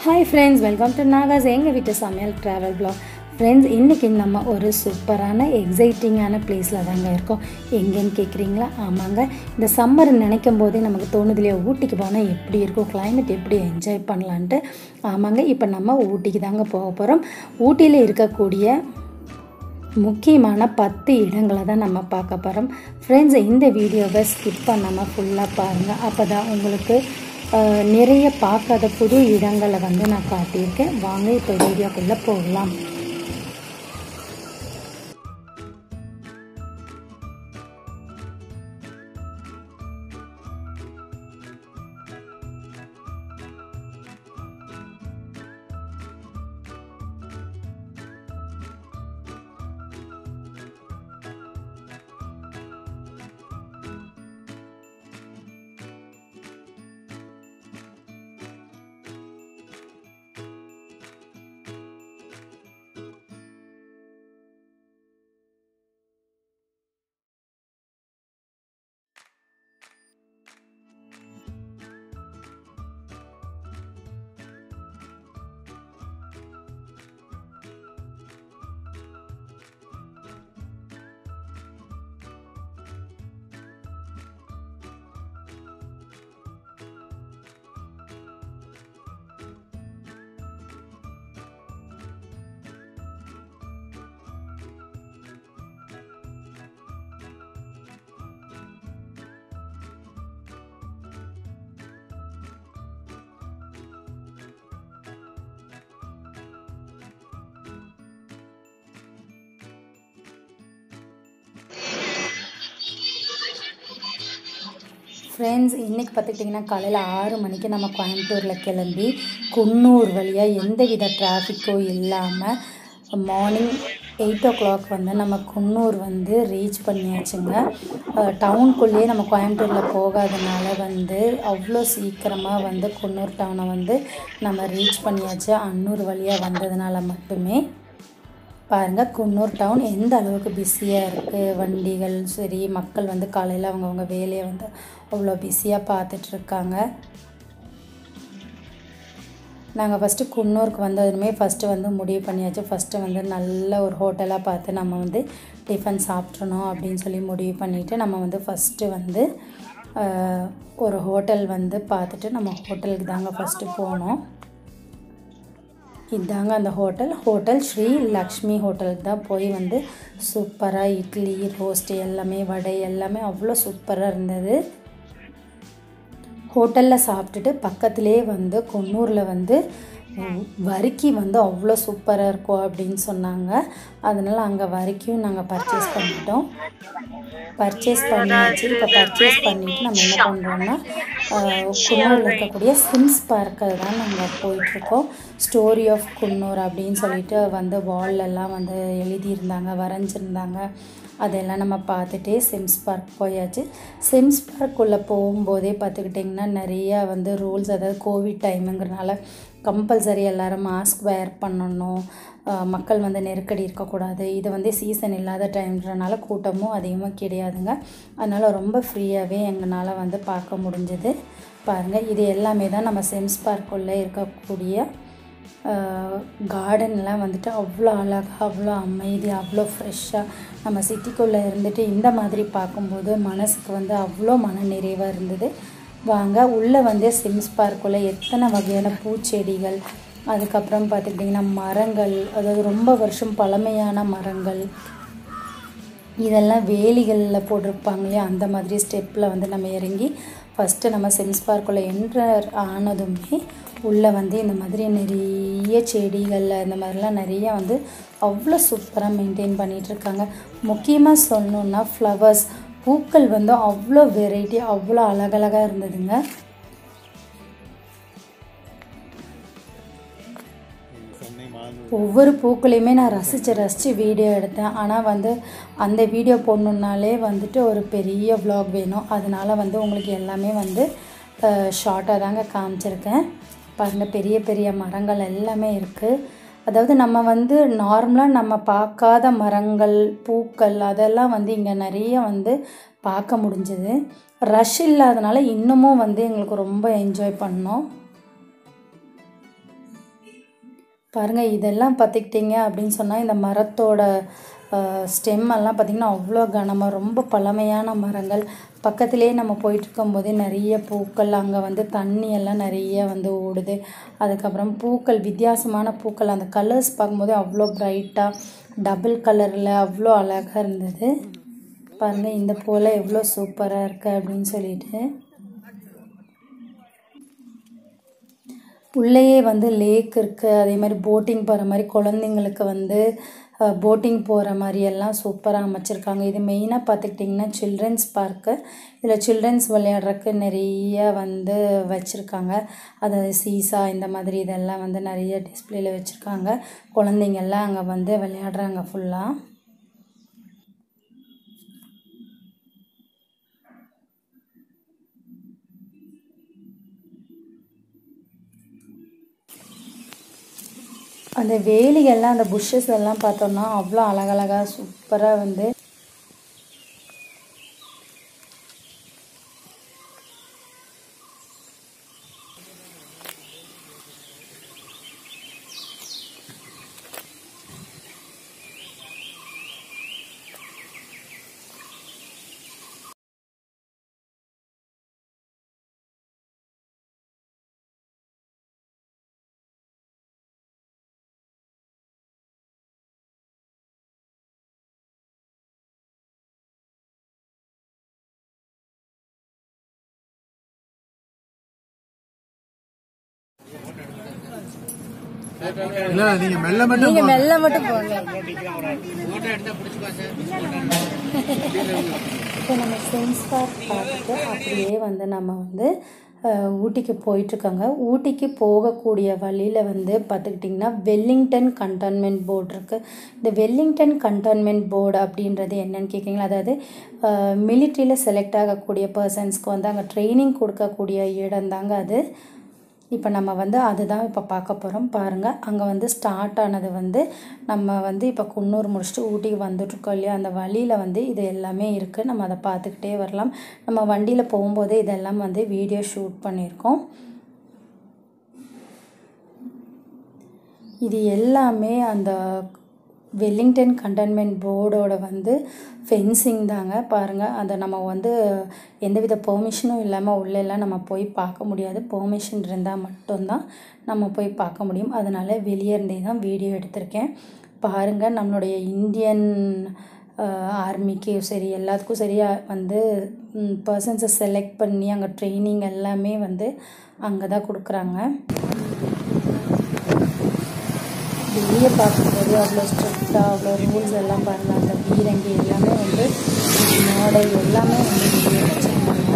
Hi friends welcome to Nagas எங்கள் வீட்டு சமையல் ட்ராவல் பிளாக் ஃப்ரெண்ட்ஸ் இன்றைக்கி நம்ம ஒரு சூப்பரான எக்ஸைட்டிங்கான பிளேஸில் தாங்க இருக்கோம் எங்கேன்னு கேட்குறீங்களா ஆமாங்க இந்த சம்மர் நினைக்கும் போதே நமக்கு தோணுது இல்லையா ஊட்டிக்கு போனால் எப்படி இருக்கும் climate எப்படி என்ஜாய் பண்ணலான்ட்டு ஆமாங்க இப்போ நம்ம ஊட்டிக்கு தாங்க போக போகிறோம் ஊட்டியில் இருக்கக்கூடிய முக்கியமான பத்து இடங்களை தான் நம்ம பார்க்க போகிறோம் ஃப்ரெண்ட்ஸ் இந்த வீடியோவை ஸ்கிப் பண்ணாமல் ஃபுல்லாக பாருங்கள் அப்போ தான் உங்களுக்கு அஹ், நிறைய பார்க்காத புது இடங்களை வந்து நான் காட்டியிருக்கேன் வாங்க இப்போ வீடியோக்குள்ளே போகலாம் ஃப்ரெண்ட்ஸ் இன்றைக்கி பார்த்துக்கிட்டிங்கன்னா காலையில் ஆறு மணிக்கு நம்ம கோயம்புத்தூரில் கிளம்பி குன்னூர் வழியாக எந்தவித டிராஃபிக்கோ இல்லாமல் மார்னிங் எயிட் ஓ கிளாக் வந்து நம்ம குன்னூர் வந்து ரீச் பண்ணியாச்சுங்க டவுனுக்குள்ளேயே நம்ம கோயம்புத்தூரில் போகாதனால வந்து அவ்வளோ சீக்கிரமாக வந்து குன்னூர் டவுனை வந்து நம்ம ரீச் பண்ணியாச்சு அன்னூர் வழியாக வந்ததுனால மட்டுமே பாருங்கள் குன்னூர் டவுன் எந்த அளவுக்கு பிஸியாக இருக்குது வண்டிகள் சரி மக்கள் வந்து காலையில் அவங்கவுங்க வேலையை வந்து அவ்வளோ பிஸியாக பார்த்துட்ருக்காங்க நாங்கள் ஃபஸ்ட்டு குன்னூருக்கு வந்ததுமே ஃபஸ்ட்டு வந்து முடிவு பண்ணியாச்சு ஃபஸ்ட்டு வந்து நல்ல ஒரு ஹோட்டலாக பார்த்து நம்ம வந்து டிஃபன் சாப்பிட்றணும் அப்படின்னு சொல்லி முடிவு பண்ணிவிட்டு நம்ம வந்து ஃபஸ்ட்டு வந்து ஆஹ், ஒரு ஹோட்டல் வந்து பார்த்துட்டு நம்ம ஹோட்டலுக்கு தாங்க ஃபஸ்ட்டு போனோம் இதாங்க அந்த ஹோட்டல் ஹோட்டல் ஸ்ரீ லக்ஷ்மி ஹோட்டலுக்கு தான் போய் வந்து சூப்பராக இட்லி ரோஸ்ட் எல்லாமே வடை எல்லாமே அவ்வளோ சூப்பராக இருந்தது ஹோட்டலில் சாப்பிட்டுட்டு பக்கத்துலேயே வந்து குன்னூரில் வந்து உம், வரிக்கி வந்து அவ்வளோ சூப்பராக இருக்கும் அப்படின்னு சொன்னாங்க அதனால் அங்கே வரிக்கும் நாங்கள் பர்ச்சேஸ் பண்ணிட்டோம் பர்ச்சேஸ் பண்ணியாச்சு இப்போ பர்ச்சேஸ் பண்ணிவிட்டு நம்ம என்ன பண்ணுறோம்னா குன்னூரில் இருக்கக்கூடிய சிம்ஸ் பார்க்கில் தான் நாங்கள் போயிட்டுருக்கோம் ஸ்டோரி ஆஃப் குன்னூர் அப்படின்னு சொல்லிட்டு வந்து வால்லெல்லாம் வந்து எழுதியிருந்தாங்க வரைஞ்சிருந்தாங்க அதெல்லாம் நம்ம பார்த்துட்டே சிம்ஸ் பார்க் போயாச்சு சிம்ஸ் பார்க்குள்ளே போகும்போதே பார்த்துக்கிட்டிங்கன்னா நிறையா வந்து ரூல்ஸ் அதாவது கோவிட் டைமுங்கிறனால கம்பல்சரி எல்லாரும் மாஸ்க் வேர் பண்ணணும் அஹ் மக்கள் வந்து நெருக்கடி இருக்கக்கூடாது இது வந்து சீசன் இல்லாத டைம்ன்றனால கூட்டமும் அதிகமாக கிடையாதுங்க அதனால் ரொம்ப ஃப்ரீயாகவே எங்களால் வந்து பார்க்க முடிஞ்சது பாருங்கள் இது எல்லாமே தான் நம்ம சிம்ஸ் பார்க்குள்ளே இருக்கக்கூடிய கார்டன்லாம் வந்துட்டு அவ்வளோ அழகாக அவ்வளோ அமைதி அவ்வளோ ஃப்ரெஷ்ஷாக நம்ம சிட்டிக்குள்ளே இருந்துட்டு இந்த மாதிரி பார்க்கும்போது மனசுக்கு வந்து அவ்வளோ மன நிறைவாக இருந்தது வாங்க உள்ளே வந்து சிம்ஸ் பார்க்குள்ளே எத்தனை வகையான பூச்செடிகள் அதுக்கப்புறம் பார்த்துக்கிட்டிங்கன்னா மரங்கள் அதாவது ரொம்ப வருஷம் பழமையான மரங்கள் இதெல்லாம் வேலிகளில் போட்டிருப்பாங்க இல்லையா அந்த மாதிரி ஸ்டெப்பில் வந்து நம்ம இறங்கி ஃபஸ்ட்டு நம்ம சென்ஸ் பார்க்குள்ளே என்டர் ஆனதுமே உள்ளே வந்து இந்த மாதிரி நிறைய செடிகள் இந்த மாதிரிலாம் நிறைய வந்து அவ்வளோ சூப்பராக மெயின்டைன் பண்ணிகிட்ருக்காங்க முக்கியமாக சொல்லணுன்னா ஃப்ளவர்ஸ் பூக்கள் வந்து அவ்வளோ வெரைட்டி அவ்வளோ அழகழகாக இருந்ததுங்க ஒவ்வொரு பூக்களையுமே நான் ரசித்து ரசித்து வீடியோ எடுத்தேன் ஆனால் வந்து அந்த வீடியோ போடணுன்னாலே வந்துட்டு ஒரு பெரிய vlog வேணும் அதனால வந்து உங்களுக்கு எல்லாமே வந்து ஷார்ட்டாக தாங்க காமிச்சிருக்கேன் பாருங்கள் பெரிய பெரிய மரங்கள் எல்லாமே இருக்குது அதாவது நம்ம வந்து நார்மலாக நம்ம பார்க்காத மரங்கள் பூக்கள் அதெல்லாம் வந்து இங்கே நிறைய வந்து பார்க்க முடிஞ்சது ரஷ் இல்லாதனால இன்னமும் வந்து எங்களுக்கு ரொம்ப என்ஜாய் பண்ணோம் பாருங்கள் இதெல்லாம் பார்த்துக்கிட்டிங்க அப்படின்னு சொன்னால் இந்த மரத்தோட ஸ்டெம் எல்லாம் பார்த்திங்கன்னா அவ்வளோ கனமாக ரொம்ப பழமையான மரங்கள் பக்கத்துலேயே நம்ம போயிட்டு இருக்கும்போதே நிறைய பூக்கள் அங்கே வந்து தண்ணி எல்லாம் நிறைய வந்து ஓடுது அதுக்கப்புறம் பூக்கள் வித்தியாசமான பூக்கள் அந்த கலர்ஸ் பார்க்கும்போது அவ்வளோ ப்ரைட்டாக டபுள் கலரில் அவ்வளோ அழகாக இருந்தது பாருங்கள் இந்த பூவில் எவ்வளோ சூப்பராக இருக்குது அப்படின்னு சொல்லிட்டு உள்ளேயே வந்து லேக் இருக்குது அதே மாதிரி போட்டிங் போகிற மாதிரி குழந்தைங்களுக்கு வந்து போட்டிங் போகிற மாதிரி எல்லாம் சூப்பராக அமைச்சிருக்காங்க இது மெயினாக பார்த்துக்கிட்டிங்கன்னா சில்ட்ரன்ஸ் பார்க்கு இதில் சில்ட்ரன்ஸ் விளையாடுறதுக்கு நிறைய வந்து வச்சுருக்காங்க அதாவது சீசா இந்த மாதிரி இதெல்லாம் வந்து நிறைய டிஸ்பிளேல வச்சுருக்காங்க குழந்தைங்கள்லாம் அங்கே வந்து விளையாடுறாங்க ஃபுல்லாக அந்த வேலிகள்லாம் அந்த புஷ்ஷஸ் எல்லாம் பார்த்தோம்னா அவ்வளோ அழகழகாக சூப்பராக வந்து இல்ல நீங்க மெல்ல மட்டும் நீங்கள் மெல்ல மட்டும் போங்க இப்போ நம்ம சென்ஸ் பார்க் பார்த்துட்டு அப்படியே வந்து நம்ம வந்து அஹ், ஊட்டிக்கு போயிட்டுருக்காங்க ஊட்டிக்கு போகக்கூடிய வழியில் வந்து பார்த்துக்கிட்டிங்கன்னா வெல்லிங்டன் கண்டோன்மெண்ட் போர்டு இருக்குது இந்த வெல்லிங்டன் கண்டோன்மெண்ட் போர்டு அப்படின்றது என்னன்னு கேட்குறீங்களா அதாவது மிலிட்ரியில் செலக்ட் ஆகக்கூடிய பர்சன்ஸ்க்கு வந்து அங்கே ட்ரைனிங் கொடுக்கக்கூடிய இடம் தாங்க அது இப்போ நம்ம வந்து அதுதான் இப்போ பார்க்க போகிறோம் பாருங்கள் அங்கே வந்து ஸ்டார்ட் ஆனது வந்து நம்ம வந்து இப்போ குன்னூர் முடிச்சுட்டு ஊட்டிக்கு வந்துட்டுருக்கோம் இல்லையா அந்த வழியில் வந்து இது எல்லாமே இருக்குது நம்ம அதை பார்த்துக்கிட்டே வரலாம் நம்ம வண்டியில் போகும்போதே இதெல்லாம் வந்து வீடியோ ஷூட் பண்ணியிருக்கோம் இது எல்லாமே அந்த வெல்லிங்டன் கண்டோன்மெண்ட் போர்டோட வந்து ஃபென்சிங் தாங்க பாருங்கள் அதை நம்ம வந்து எந்தவித பெர்மிஷனும் இல்லாமல் உள்ளெல்லாம் நம்ம போய் பார்க்க முடியாது பெர்மிஷன் இருந்தால் மட்டும்தான் நம்ம போய் பார்க்க முடியும் அதனால் வெளியே இருந்தே தான் வீடியோ எடுத்திருக்கேன் பாருங்கள் நம்மளுடைய இந்தியன் ஆர்மிக்கு சரி எல்லாத்துக்கும் சரியாக வந்து பர்சன்ஸை செலக்ட் பண்ணி அங்கே ட்ரைனிங் எல்லாமே வந்து அங்கே தான் கொடுக்குறாங்க வெளியே பார்க்கும்போது அவ்வளோ ஸ்ட்ரிக்டாக அவ்வளோ ரூல்ஸ் எல்லாம் பாருங்கள் அந்த பீரங்கி எல்லாமே வந்து மாடல் எல்லாமே வந்து வெளியே வச்சுருக்காங்க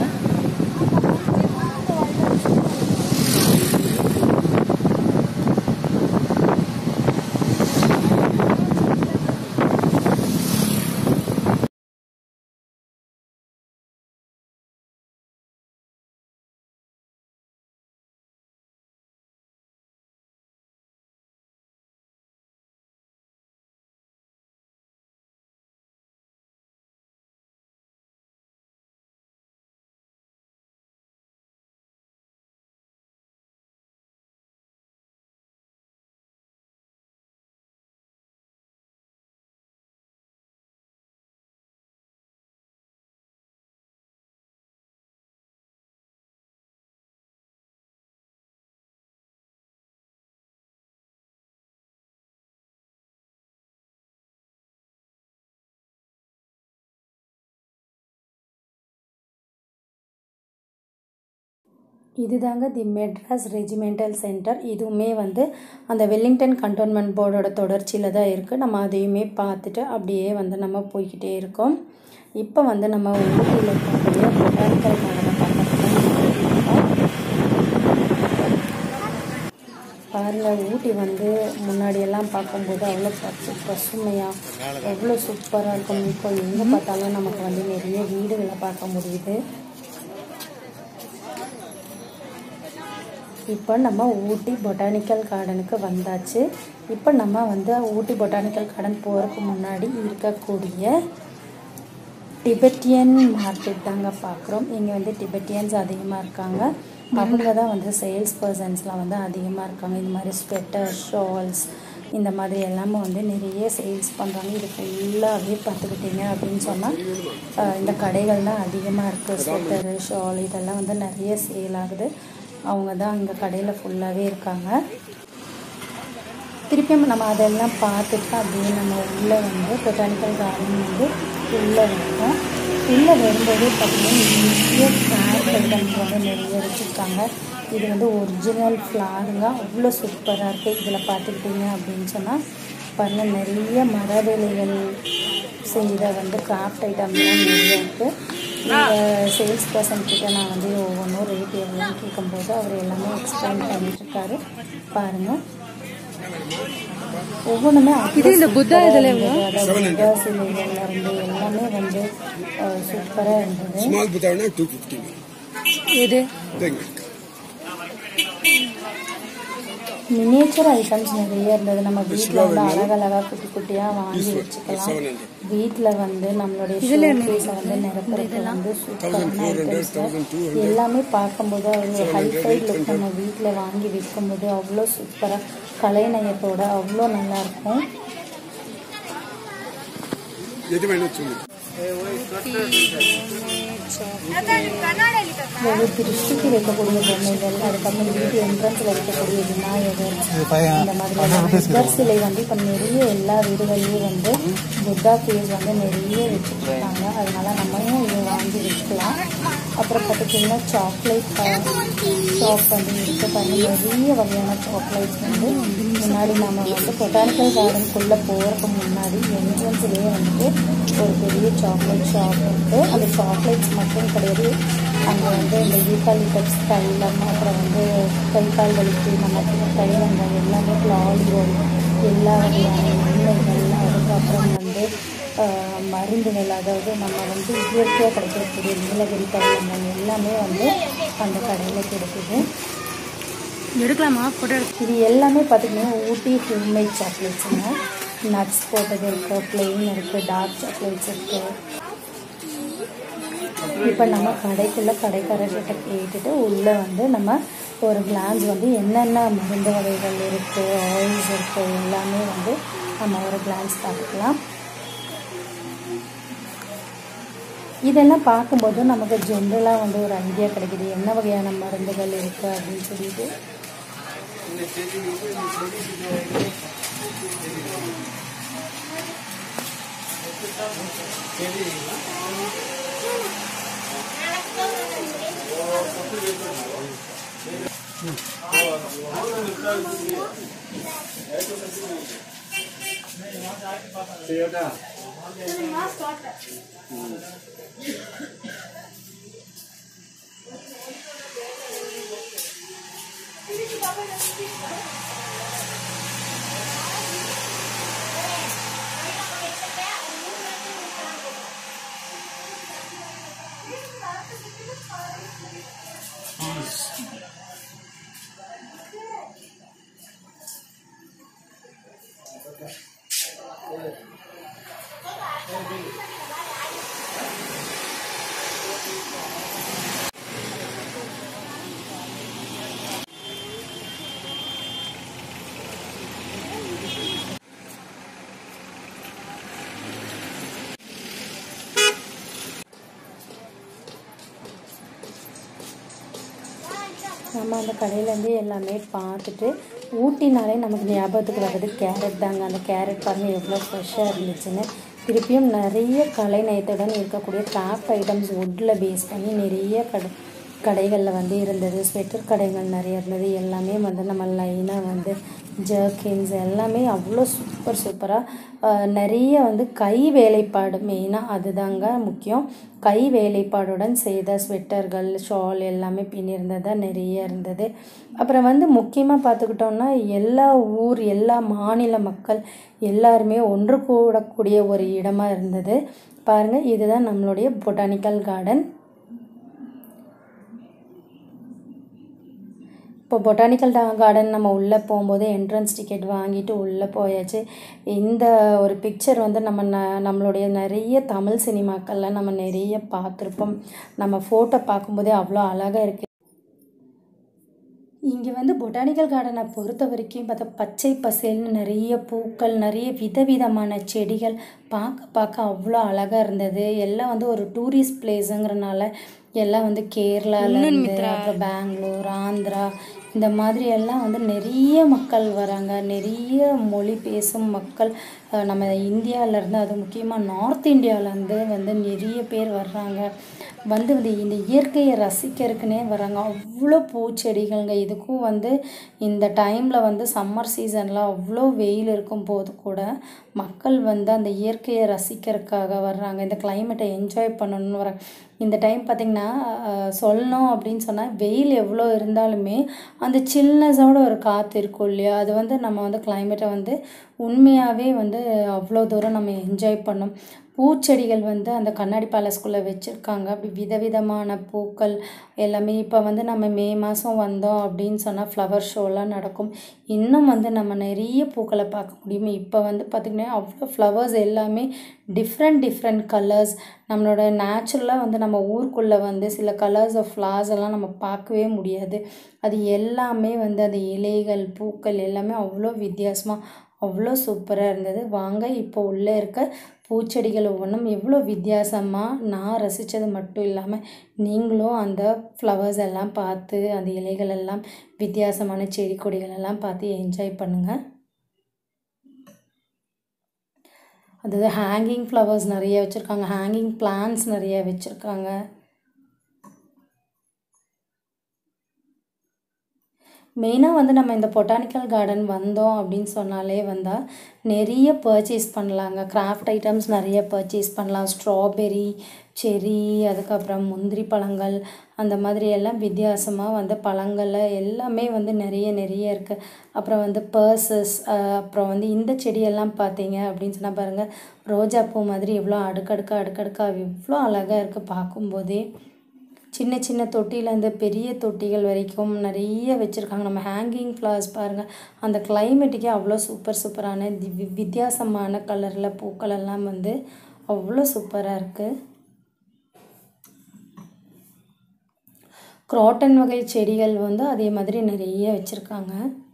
இதுதாங்க தி மெட்ராஸ் ரெஜிமெண்டல் சென்டர் இதுவுமே வந்து அந்த வெல்லிங்டன் கண்டோன்மெண்ட் போர்டோட தொடர்ச்சியில் தான் இருக்குது நம்ம அதையுமே பார்த்துட்டு அப்படியே வந்து நம்ம போய்கிட்டே இருக்கோம் இப்போ வந்து நம்ம ஊட்டியில் இருக்கக்கூடிய பொட்டானிக்கல் கார்டனை பார்க்கறதுக்கு பாருங்கள் ஊட்டி வந்து முன்னாடியெல்லாம் பார்க்கும்போது அவ்வளோ பசு பசுமையாக எவ்வளோ சூப்பராக இருக்கும் இப்போ எங்கே பார்த்தாலும் நமக்கு வந்து நிறைய வீடுகளை பார்க்க முடியுது இப்போ நம்ம ஊட்டி பொட்டானிக்கல் கார்டனுக்கு வந்தாச்சு இப்போ நம்ம வந்து ஊட்டி பொட்டானிக்கல் கார்டன் போகிறதுக்கு முன்னாடி இருக்கக்கூடிய டிபெட்டியன் மார்க்கெட் தாங்க பார்க்குறோம் இங்கே வந்து டிபெட்டியன்ஸ் அதிகமாக இருக்காங்க அவங்க தான் வந்து சேல்ஸ் பர்சன்ஸ்லாம் வந்து அதிகமாக இருக்காங்க இந்த மாதிரி ஸ்வெட்டர் ஷால்ஸ் இந்த மாதிரி எல்லாமே வந்து நிறைய சேல்ஸ் பண்ணுறாங்க இது ஃபுல்லாகவே பார்த்துக்கிட்டிங்க அப்படின்னு சொன்னால் இந்த கடைகள் தான் அதிகமாக இருக்குது ஸ்வெட்டரு ஷால் இதெல்லாம் வந்து நிறைய சேல் ஆகுது அவங்க தான் இந்த கடையில் ஃபுல்லாகவே இருக்காங்க திருப்பியும் நம்ம அதெல்லாம் பார்த்துட்டு அப்படியே நம்ம உள்ளே வந்து பொட்டானிக்கல் கார்டன் வந்து உள்ளே வந்தோம் உள்ளே வரும்போது பார்த்திங்கன்னா நிறைய ஃப்ளார் ஐட்டம்ஸ் வந்து நிறைய வச்சுருக்காங்க இது வந்து ஒரிஜினல் ஃப்ளாருங்க அவ்வளோ சூப்பராக இருக்குது இதில் பார்த்துக்கிட்டிங்க அப்படின்னு சொன்னால் பாருங்கள் நிறைய மர வேலைகள் செய்த வந்து கிராஃப்ட் ஐட்டம்லாம் நிறைய இருக்குது இந்த சேல்ஸ் பர்சன் கிட்ட நான் வந்து ஒவ்வொன்றும் ரேட் எவ்வளோன்னு கேட்கும்போது அவர் எல்லாமே எக்ஸ்பிளைன் பண்ணிட்டுருக்காரு பாருங்கள் ஒவ்வொன்றுமே இது இந்த புத்தா இதுல எவ்வளோ? புத்தா சிலைகள்ல இருந்து எல்லாமே வந்து சூப்பராக இருந்தது Small Buddha, two fifty. எது Thank you. மினியேச்சர் ஐட்டம்ஸ் நிறைய இருந்தது நம்ம வீட்டில் வந்து அழகழகாக குட்டி குட்டியாக வாங்கி This one, வச்சுக்கலாம் seven hundred. வீட்டில் வந்து நம்மளுடைய ஷோகேஸை வந்து நிரப்புறது வந்து சூப்பரான ஐட்டம்ஸ் எல்லாமே பார்க்கும்போது ஒரு ஹைஃபை லுக் நம்ம வீட்டில் வாங்கி விற்கும்போது அவ்வளோ சூப்பராக கலைநயத்தோட அவ்வளோ நல்லாயிருக்கும் எது வேணும் சொல்லு ஒரு திருஷ்டிக்கு வைக்கக்கூடிய பொம்மைகள் அதுக்கப்புறம் வீட்டு என்ட்ரன்ஸில் வைக்கக்கூடிய விநாயகர் இந்த மாதிரி புத்தர் சிலை வந்து இப்போ நிறைய எல்லா வீடுகள்லையும் வந்து புத்தா ஃபேஸ் வந்து நிறைய வச்சுருக்காங்க அதனால நம்மளும் இதை வாங்கி வச்சுக்கலாம் அப்புறம் பார்த்துட்டிங்கன்னா சாக்லேட் ஷாப் வந்து இருக்குது பாருங்க நிறைய வகையான சாக்லேட்ஸ் வந்து முன்னாடி நம்ம வந்து பொட்டானிக்கல் கார்டனுக்குள்ளே போகிறதுக்கு முன்னாடி என்ட்ரன்ஸ்லேயே வந்துட்டு ஒரு பெரிய சாக்லேட் ஷாப் இருக்குது அந்த சாக்லேட்ஸ் மட்டும் கிடையாது அங்கே வந்து இந்த யூகாலிபஸ் தைலம் அப்புறம் வந்து கை கால் வலிக்கு நம்ம தைலங்கள் எல்லாமே லாலிரோல் எல்லா வகையான எண்ணெய்கள் அதுக்கப்புறம் வந்து ஆஹ், மருந்துகள் அதாவது நம்ம வந்து இயற்கையாக கிடைக்கக்கூடிய நீலகிரி தைலங்கள் எல்லாமே வந்து அந்த கடையில் கிடைக்குது எடுக்கலாமா ஃபோட்டோ இது எல்லாமே பார்த்திங்கன்னா ஊட்டி ஹோம்மேட் சாக்லேட்ஸுங்க நட்ஸ் போட்டது இருக்குது பிளெயின் இருக்குது டார்க் சாக்லேட்ஸ் இருக்குது இப்போ நம்ம கடைக்குள்ளே கடைக்காரர்கிட்ட கேட்டுட்டு உள்ளே வந்து நம்ம ஒரு கிளான்ஸ் வந்து என்னென்ன மருந்து வகைகள் இருக்குது ஆயில்ஸ் இருக்குது எல்லாமே வந்து நம்ம ஒரு கிளான்ஸ் பார்த்துக்கலாம் இதெல்லாம் பார்க்கும்போது நமக்கு ஜென்ரலாக வந்து ஒரு ஐடியா கிடைக்குது என்ன வகையான மருந்துகள் இருக்குது அப்படின்னு சொல்லிட்டு நம்ம அந்த கடையிலேருந்து எல்லாமே பார்த்துட்டு ஊட்டினாலே நமக்கு ஞாபகத்துக்கு வர்றது கேரட் தாங்க அந்த கேரட் பாருங்கள் எவ்வளோ ஃப்ரெஷ்ஷாக இருந்துச்சுன்னு திருப்பியும் நிறைய கலைநயத்துடன் இருக்கக்கூடிய கிராஃப்ட் ஐட்டம்ஸ் வுட்டில் பேஸ் பண்ணி நிறைய கடை கடைகளில் வந்து இருந்தது ஸ்வெட்டர் கடைகள் நிறைய இருந்தது எல்லாமே வந்து நம்ம லைனாக வந்து ஜர்க்கின்ஸ் எல்லாமே அவ்வளோ சூப்பர் சூப்பராக நிறைய வந்து கை வேலைப்பாடு மெயினாக அதுதாங்க முக்கியம் கை வேலைப்பாடுடன் செய்த ஸ்வெட்டர்கள் ஷால் எல்லாமே பின்னிருந்தது நிறைய இருந்தது அப்புறம் வந்து முக்கியமாக பார்த்துக்கிட்டோம்னா எல்லா ஊர் எல்லா மாநில மக்கள் எல்லாருமே ஒன்று கூடக்கூடிய ஒரு இடமா இருந்தது பாருங்கள் இதுதான் நம்மளுடைய பொட்டானிக்கல் கார்டன் இப்போ பொட்டானிக்கல் கார்டன் நம்ம உள்ளே போகும்போது என்ட்ரன்ஸ் டிக்கெட் வாங்கிட்டு உள்ளே போயாச்சு இந்த ஒரு பிக்சர் வந்து நம்ம ந நம்மளுடைய நிறைய தமிழ் சினிமாக்கள்ல நம்ம நிறைய பார்த்துருப்போம் நம்ம ஃபோட்டோ பார்க்கும்போதே அவ்வளோ அழகாக இருக்குது இங்கே வந்து பொட்டானிக்கல் கார்டனை பொறுத்த வரைக்கும் பார்த்தா பச்சை பசேல்னு நிறைய பூக்கள் நிறைய விதவிதமான செடிகள் பார்க்க பார்க்க அவ்வளோ அழகாக இருந்தது எல்லாம் வந்து ஒரு டூரிஸ்ட் பிளேஸுங்கிறனால எல்லாம் வந்து கேரளாலேருந்து அப்புறம் பெங்களூர் ஆந்திரா இந்த மாதிரி எல்லாம் வந்து நிறைய மக்கள் வராங்க நிறைய மொழி பேசும் மக்கள் அஹ் நம்ம இந்தியாவிலேருந்து அது முக்கியமாக நார்த் இந்தியாவிலேருந்து வந்து நிறைய பேர் வர்றாங்க வந்து வந்து இந்த இயற்கையை ரசிக்கிறதுக்குனே வராங்க அவ்வளோ பூச்செடிகள்ங்க இதுக்கும் வந்து இந்த டைமில் வந்து சம்மர் சீசனில் அவ்வளோ வெயில் இருக்கும் போது கூட மக்கள் வந்து அந்த இயற்கையை ரசிக்கிறதுக்காக வர்றாங்க இந்த கிளைமேட்டை என்ஜாய் பண்ணணும்னு வராங்க இந்த டைம் பார்த்திங்கன்னா அஹ், சொல்லணும் அப்படின்னு சொன்னால் வெயில் எவ்வளோ இருந்தாலுமே அந்த சில்னஸோட ஒரு காற்று இருக்கும் இல்லையா அது வந்து நம்ம வந்து கிளைமேட்டை வந்து உண்மையாகவே வந்து அவ்வளோ தூரம் நம்ம என்ஜாய் பண்ணோம் பூச்செடிகள் வந்து அந்த கண்ணாடி பேலஸ்குள்ளே வச்சுருக்காங்க அப்படி விதவிதமான பூக்கள் எல்லாமே இப்போ வந்து நம்ம மே மாதம் வந்தோம் அப்படின்னு சொன்னால் ஃப்ளவர் ஷோலாம் நடக்கும் இன்னும் வந்து நம்ம நிறைய பூக்களை பார்க்க முடியும் இப்போ வந்து பார்த்திங்கன்னா அவ்வளோ ஃப்ளவர்ஸ் எல்லாமே டிஃப்ரெண்ட் டிஃப்ரெண்ட் கலர்ஸ் நம்மளோட நேச்சுரலாக வந்து நம்ம ஊருக்குள்ளே வந்து சில கலர்ஸ் ஆஃப் ஃப்ளார்ஸ் எல்லாம் நம்ம பார்க்கவே முடியாது அது எல்லாமே வந்து அந்த இலைகள் பூக்கள் எல்லாமே அவ்வளோ வித்தியாசமாக அவ்வளோ சூப்பராக இருந்தது வாங்க இப்போ உள்ளே இருக்க பூச்செடிகள் ஒவ்வொன்றும் எவ்வளோ வித்தியாசமாக நான் ரசித்தது மட்டும் இல்லாமல் நீங்களும் அந்த ஃப்ளவர்ஸ் எல்லாம் பார்த்து அந்த இலைகள் எல்லாம் வித்தியாசமான செடி கொடிகள் எல்லாம் பார்த்து என்ஜாய் பண்ணுங்கள் அதாவது ஹேங்கிங் ஃப்ளவர்ஸ் நிறைய வச்சுருக்காங்க ஹேங்கிங் பிளான்ஸ் நிறைய வச்சுருக்காங்க மெயினாக வந்து நம்ம இந்த பொட்டானிக்கல் கார்டன் வந்தோம் அப்படின்னு சொன்னாலே வந்தால் நிறைய பர்ச்சேஸ் பண்ணலாங்க கிராஃப்ட் ஐட்டம்ஸ் நிறைய பர்ச்சேஸ் பண்ணலாம் ஸ்ட்ராபெரி செரி அதுக்கப்புறம் முந்திரி பழங்கள் அந்த மாதிரி எல்லாம் வித்தியாசமாக வந்து பழங்கள் எல்லாமே வந்து நிறைய நிறைய இருக்குது அப்புறம் வந்து பர்சஸ் அப்புறம் வந்து இந்த செடியெல்லாம் பார்த்தீங்க அப்படின்னு சொன்னால் பாருங்கள் ரோஜா பூ மாதிரி எவ்வளோ அடுக்கடுக்கா அடுக்கடுக்கா எவ்வளோ அழகாக இருக்குது பார்க்கும்போதே சின்ன சின்ன தொட்டிலேருந்து பெரிய தொட்டிகள் வரைக்கும் நிறைய வச்சுருக்காங்க நம்ம ஹேங்கிங் ஃப்ளவர்ஸ் பாருங்கள் அந்த கிளைமேட்டுக்கே அவ்வளோ சூப்பர் சூப்பரான தி- வி- வித்தியாசமான கலரில் பூக்கள் எல்லாம் வந்து அவ்வளோ சூப்பராக இருக்குது குரோட்டன் வகை செடிகள் வந்து அதே மாதிரி நிறைய வச்சுருக்காங்க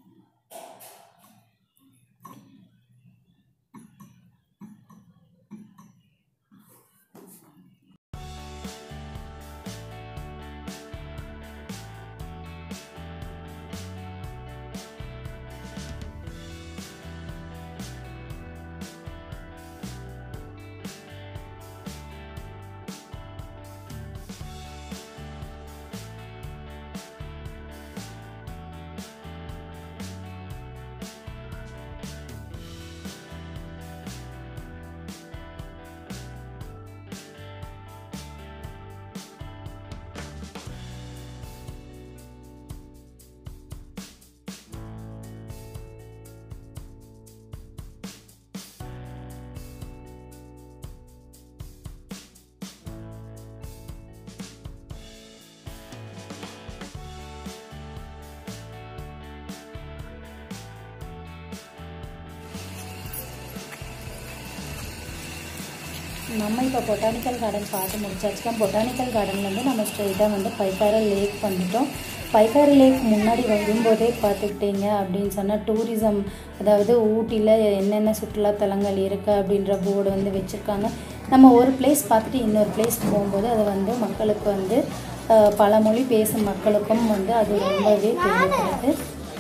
நம்ம இப்போ பொட்டானிக்கல் கார்டன் பார்த்து முடிச்சாச்சுலாம் பொட்டானிக்கல் கார்டன்லேருந்து நம்ம ஸ்ட்ரெயிட்டாக வந்து பைக்கார லேக் வந்துட்டோம் பைக்கார லேக் முன்னாடி வரும்போதே பார்த்துக்கிட்டீங்க அப்படின்னு சொன்னால் டூரிசம் அதாவது ஊட்டியில் என்னென்ன சுற்றுலாத்தலங்கள் இருக்குது அப்படின்ற போர்டு வந்து வச்சுருக்காங்க நம்ம ஒரு பிளேஸ் பார்த்துட்டு இன்னொரு பிளேஸ் போகும்போது அது வந்து மக்களுக்கு வந்து அஹ், பல மொழி பேசும் மக்களுக்கும் வந்து அது ரொம்பவே தேவைப்படுது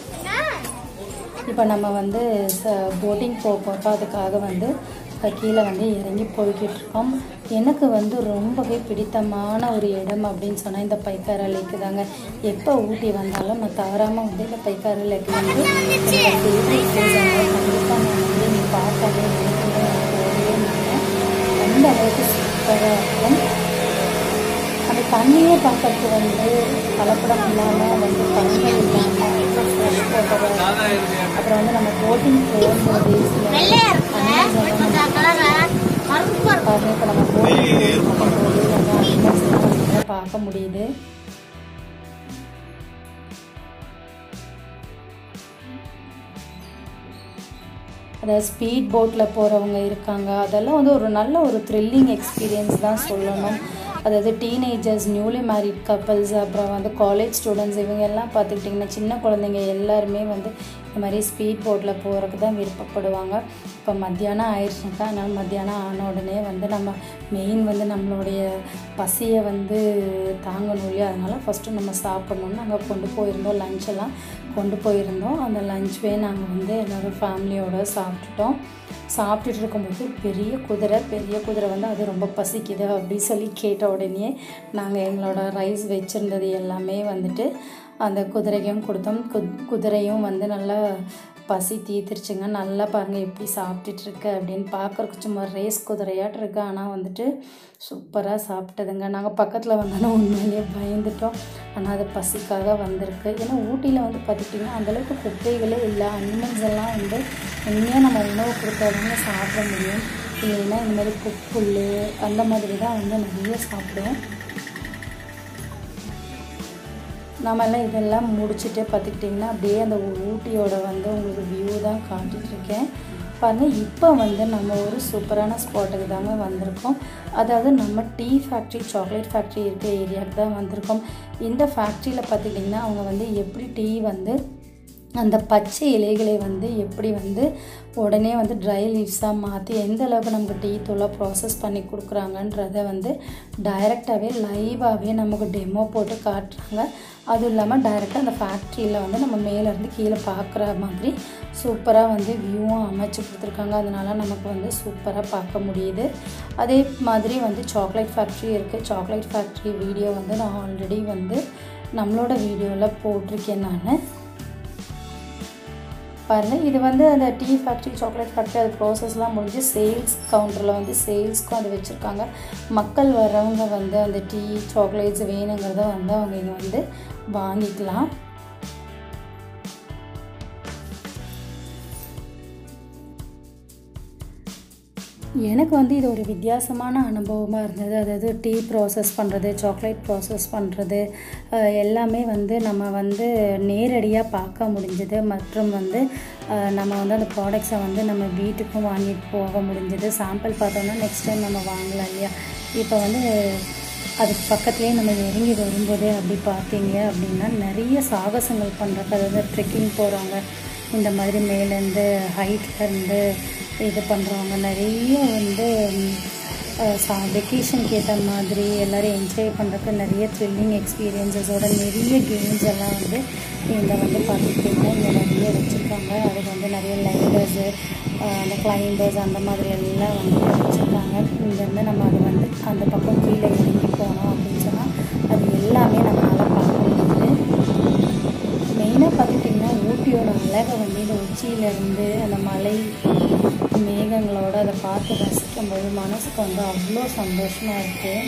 இப்போ நம்ம வந்து போட்டிங் போக போகிறோம் அதுக்காக வந்து இப்ப கீழே வந்து இறங்கி போய்கிட்டு இருக்கோம் எனக்கு வந்து ரொம்பவே பிடித்தமான ஒரு இடம் அப்படின்னு சொன்னால் இந்த பைக்கார லேக்கு தாங்க எப்போ ஊட்டி வந்தாலும் நான் தவறாமல் வந்து இந்த பைக்கார லேக்கு வந்து என்னோட ஃபேவரட் பிளேஸ் கண்டிப்பாக நான் வந்து நீ பார்க்கவே நினைக்கிறேன் போகவே மாட்டேன் அந்த அளவுக்கு சூப்பராக இருக்கும் அந்த தண்ணியே பார்க்கறதுக்கு வந்து கலப்படம் இல்லாமல் வந்து தண்ணீர் இல்லாமல் ஃப்ரெஷ் வாட்டராக அப்புறம் வந்து நம்ம போட்டிங் போகும்போது சில animals எல்லாம் பாருங்க இப்போ நம்ம போட்டிங் போகும்போது அந்த animals எல்லாம் நம்மளால பார்க்க முடியுது அதாவது ஸ்பீட் போட்டில் போகிறவங்க இருக்காங்க அதெல்லாம் வந்து ஒரு நல்ல ஒரு த்ரில்லிங் எக்ஸ்பீரியன்ஸ் தான் சொல்லணும் அதாவது டீனேஜர்ஸ் நியூலி மேரிட் கப்பல்ஸ் அப்புறம் வந்து காலேஜ் ஸ்டூடெண்ட்ஸ் இவங்க எல்லாம் பார்த்துக்கிட்டிங்கன்னா சின்ன குழந்தைங்க எல்லாருமே வந்து இந்த மாதிரி ஸ்பீட் போட்டில் போகிறதுக்கு தான் விருப்பப்படுவாங்க இப்போ மத்தியானம் ஆயிடுச்சுனாக்கா அதனால் மத்தியானம் ஆன உடனே வந்து நம்ம மெயின் வந்து நம்மளுடைய பசியை வந்து தாங்கணும் இல்லையா அதனால் ஃபஸ்ட்டு நம்ம சாப்பிட்ணுன்னு நாங்கள் கொண்டு போயிருந்தோம் லஞ்ச் எல்லாம் கொண்டு போயிருந்தோம் அந்த லஞ்ச்வே நாங்கள் வந்து எல்லோரும் ஃபேமிலியோடு சாப்பிட்டுட்டோம் சாப்பிட்டுட்டு இருக்கும்போது பெரிய குதிரை பெரிய குதிரை வந்து அது ரொம்ப பசிக்குது அப்படின்னு சொல்லி கேட்ட உடனே நாங்கள் எங்களோட ரைஸ் வச்சுருந்தது எல்லாமே வந்துட்டு அந்த குதிரைக்கும் கொடுத்தோம் கு குதிரையும் வந்து நல்லா பசி தீர்த்துருச்சுங்க நல்லா பாருங்கள் எப்படி சாப்பிட்டுட்டு இருக்கு அப்படின்னு பார்க்குறக்கு சும்மா ரேஸ் குதிரையாட்டு இருக்கு ஆனால் வந்துட்டு சூப்பராக சாப்பிட்டதுங்க நாங்கள் பக்கத்தில் வந்தோன்னா உண்மையிலேயே பயந்துட்டோம் ஆனால் அது பசிக்காக வந்திருக்கு ஏன்னா ஊட்டியில் வந்து பார்த்துட்டிங்கன்னா அந்தளவுக்கு குப்பைகளே இல்லை அனிமல்ஸ் எல்லாம் வந்து உண்மையாக நம்ம உணவு கொடுத்தாதாங்க சாப்பிட முடியும் இல்லைன்னா இந்த மாதிரி புல் அந்த மாதிரி தான் வந்து நிறைய சாப்பிடுவோம் நாமெல்லாம் இதெல்லாம் முடிச்சுட்டு பார்த்துக்கிட்டிங்கன்னா அப்படியே அந்த ஊட்டியோட வந்து உங்களுக்கு வியூ தான் காட்டிகிட்ருக்கேன் பாருங்கள் இப்போ வந்து நம்ம ஒரு சூப்பரான ஸ்பாட்டுக்கு தாங்க வந்திருக்கோம் அதாவது நம்ம டீ ஃபேக்ட்ரி சாக்லேட் ஃபேக்ட்ரி இருக்க ஏரியாவுக்கு தான் வந்திருக்கோம் இந்த ஃபேக்ட்ரியில் பார்த்துக்கிட்டிங்கன்னா அவங்க வந்து எப்படி டீ வந்து அந்த பச்சை இலைகளை வந்து எப்படி வந்து உடனே வந்து ட்ரை லீவ்ஸாக மாற்றி எந்த அளவுக்கு நமக்கு டீ தூளாக ப்ராசஸ் பண்ணி கொடுக்குறாங்கன்றத வந்து டைரெக்டாகவே லைவாகவே நமக்கு டெமோ போட்டு காட்டுறாங்க அதுவும் இல்லாமல் டைரெக்டாக அந்த ஃபேக்ட்ரியில் வந்து நம்ம மேலேருந்து கீழே பார்க்குற மாதிரி சூப்பராக வந்து வியூவும் அமைச்சு கொடுத்துருக்காங்க அதனால நமக்கு வந்து சூப்பராக பார்க்க முடியுது அதே மாதிரி வந்து சாக்லேட் ஃபேக்ட்ரி இருக்குது சாக்லேட் ஃபேக்ட்ரி வீடியோ வந்து நான் ஆல்ரெடி வந்து நம்மளோட வீடியோவில் போட்டிருக்கேன் நான் பாருங்கள் இது வந்து அந்த டீ ஃபேக்ட்ரி சாக்லேட் ஃபேக்ட்ரி அது ப்ராசஸ்லாம் முடிஞ்சு சேல்ஸ் கவுண்டரில் வந்து சேல்ஸ்க்கும் அது வச்சுருக்காங்க மக்கள் வர்றவங்க வந்து அந்த டீ சாக்லேட்ஸ் வேணுங்கிறத வந்து அவங்க இங்கே வந்து வாங்கிக்கலாம் எனக்கு வந்து இது ஒரு வித்தியாசமான அனுபவமாக இருந்தது அதாவது டீ ப்ராசஸ் பண்ணுறது சாக்லேட் ப்ராசஸ் பண்ணுறது எல்லாமே வந்து நம்ம வந்து நேரடியாக பார்க்க முடிஞ்சது மற்றும் வந்து நம்ம வந்து அந்த ப்ராடக்ட்ஸை வந்து நம்ம வீட்டுக்கும் வாங்கிட்டு போக முடிஞ்சது சாம்பிள் பார்த்தோம்னா நெக்ஸ்ட் டைம் நம்ம வாங்கலாம் இல்லையா இப்போ வந்து அதுக்கு பக்கத்துலேயே நம்ம இறங்கி வரும்போது அப்படி பார்த்தீங்க அப்படின்னா நிறைய சாகசங்கள் பண்ணுறக்கு அதாவது ட்ரெக்கிங் போகிறவங்க இந்த மாதிரி மேலேருந்து ஹைட்லேருந்து இது பண்ணுறவங்க நிறைய வந்து சா வெக்கேஷனுக்கு ஏற்ற மாதிரி எல்லோரும் என்ஜாய் பண்ணுறதுக்கு நிறைய த்ரில்லிங் எக்ஸ்பீரியன்ஸஸோட நிறைய கேம்ஸ் எல்லாம் வந்து இங்கே வந்து பார்த்துக்கிட்டிங்கன்னா இங்கே நிறைய வச்சுருக்காங்க அதுக்கு வந்து நிறைய லைடர்ஸு அந்த கிளைம்பர்ஸ் அந்த மாதிரி எல்லாம் வந்து வச்சுருக்காங்க இங்கேருந்து நம்ம அது வந்து அந்த பக்கம் கீழே இறங்கி போனோம் அப்படின்னு சொன்னால் அது எல்லாமே நம்மளால் பார்க்க முடியுது மெயினாக பார்த்துட்டிங்கன்னா ஊட்டியோட அழகை வந்து இந்த உச்சியிலேருந்து அந்த மலை மேகங்களோட அதை பார்த்து ரசிக்கும்போது மனசுக்கு வந்து அவ்வளோ சந்தோஷமாக இருக்குது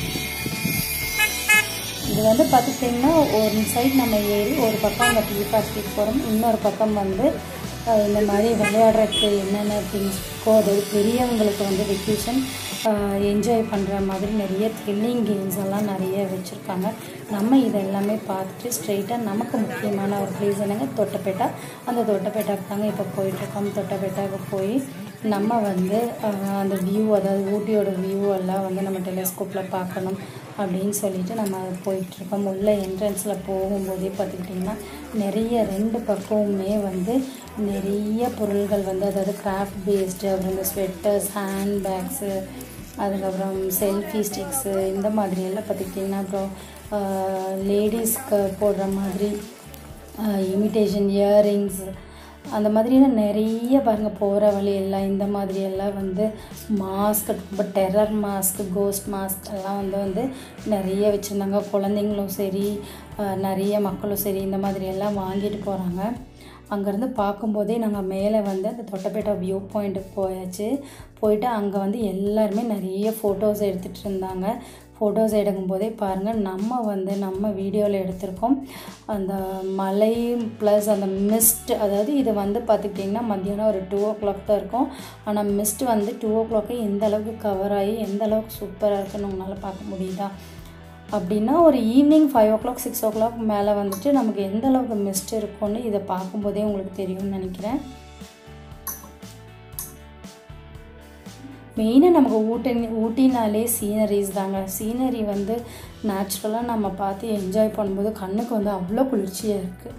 இது வந்து பார்த்துட்டிங்கன்னா ஒரு சைடு நம்ம ஏறி ஒரு பக்கம் அந்த டீ ஃபேக்ட்ரிக்கு போகிறோம் இன்னொரு பக்கம் வந்து இந்த மாதிரி விளையாடுறதுக்கு என்னென்ன திங்ஸ் இருக்கோ அது பெரியவங்களுக்கு வந்து வெக்கேஷன் என்ஜாய் பண்ணுற மாதிரி நிறைய த்ரில்லிங் கேம்ஸ் எல்லாம் நிறைய வச்சுருக்காங்க நம்ம இது எல்லாமே பார்த்துட்டு ஸ்ட்ரெயிட்டாக நமக்கு முக்கியமான ஒரு ப்ளேஸ் என்னங்க தொட்டப்பேட்டா அந்த தொட்டப்பேட்டாவுக்கு தாங்க இப்போ போயிட்டுருக்கோம் தொட்டப்பேட்டாவுக்கு போய் நம்ம வந்து அந்த வியூ அதாவது ஊட்டியோட வியூ எல்லாம் வந்து நம்ம டெலிஸ்கோப்பில் பார்க்கணும் அப்படின்னு சொல்லிட்டு நம்ம போயிட்டுருக்கோம் உள்ள என்ட்ரன்ஸில் போகும்போதே பார்த்துக்கிட்டிங்கன்னா நிறைய ரெண்டு பக்கமுமே வந்து நிறைய பொருள்கள் வந்து அதாவது கிராஃப்ட் பேஸ்டு அப்புறம் இந்த ஸ்வெட்டர்ஸ் ஹேண்ட் பேக்ஸு அதுக்கப்புறம் செல்ஃபி ஸ்டிக்ஸு இந்த மாதிரி எல்லாம் பார்த்துக்கிட்டிங்கன்னா அப்புறம் லேடிஸ்க்கு போடுற மாதிரி இமிட்டேஷன் இயரிங்ஸ் அந்த மாதிரியான நிறைய பாருங்கள் போகிற வழி எல்லாம் இந்த மாதிரி எல்லாம் வந்து மாஸ்க் ரொம்ப டெரர் மாஸ்க் கோஸ்ட் மாஸ்க் எல்லாம் வந்து வந்து நிறைய வச்சுருந்தாங்க குழந்தைங்களும் சரி நிறைய மக்களும் சரி இந்த மாதிரி எல்லாம் வாங்கிட்டு போகிறாங்க அங்கேருந்து பார்க்கும்போதே நாங்கள் மேலே வந்து அந்த தொட்டப்பேட்டா வியூ பாயிண்ட்டுக்கு போயாச்சு போயிட்டு அங்கே வந்து எல்லாருமே நிறைய ஃபோட்டோஸ் எடுத்துகிட்டு இருந்தாங்க ஃபோட்டோஸ் எடுக்கும்போதே பாருங்கள் நம்ம வந்து நம்ம வீடியோவில் எடுத்திருக்கோம் அந்த மலை ப்ளஸ் அந்த மிஸ்ட் அதாவது இது வந்து பார்த்துக்கிட்டிங்கன்னா மத்தியானம் ஒரு டூ ஓ கிளாக் தான் இருக்கும் ஆனால் மிஸ்ட் வந்து டூ ஓ கிளாக்கே எந்த அளவுக்கு கவர் ஆகி எந்த அளவுக்கு சூப்பராக இருக்குன்னு உங்களால் பார்க்க முடியுதா அப்படின்னா ஒரு evening five o'clock six o'clock மேலே வந்துட்டு நமக்கு எந்த அளவுக்கு மிஸ்ட் இருக்கும்னு இதை பார்க்கும்போதே உங்களுக்கு தெரியும்னு நினைக்கிறேன் மெயினாக நமக்கு ஊட்டி ஊட்டினாலே சீனரிஸ் தாங்க சீனரி வந்து நேச்சுரலாக நம்ம பார்த்து என்ஜாய் பண்ணும்போது கண்ணுக்கு வந்து அவ்வளோ குளிர்ச்சியாக இருக்குது